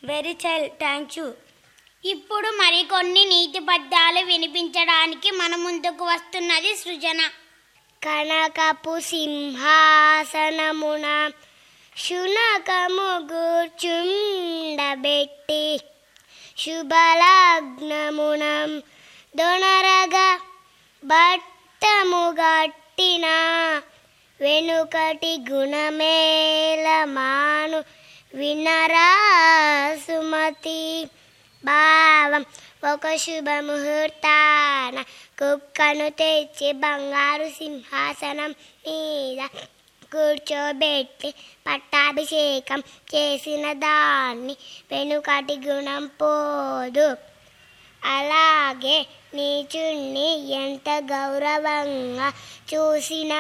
very చైల్ thank you ఇప్పుడు మరికొన్ని నీతి పద్యాలు వినిపించడానికి మన ముందుకు వస్తున్నది సృజన కనకపు సింహాసనమున శునకము గూర్చుండబెట్టి శుభలగ్నమున దొనరగా బట్టము గట్టిన వెనుకటి గుణమేల మాను వినరా సుమతి భావం ఒక శుభముహూర్తాన కుక్కను తెచ్చి బంగారు సింహాసనం మీద కూర్చోబెట్టి పట్టాభిషేకం చేసిన దాన్ని వెనుకటి గుణం పోదు అలాగే నీచుణ్ణి ఎంత గౌరవంగా చూసిన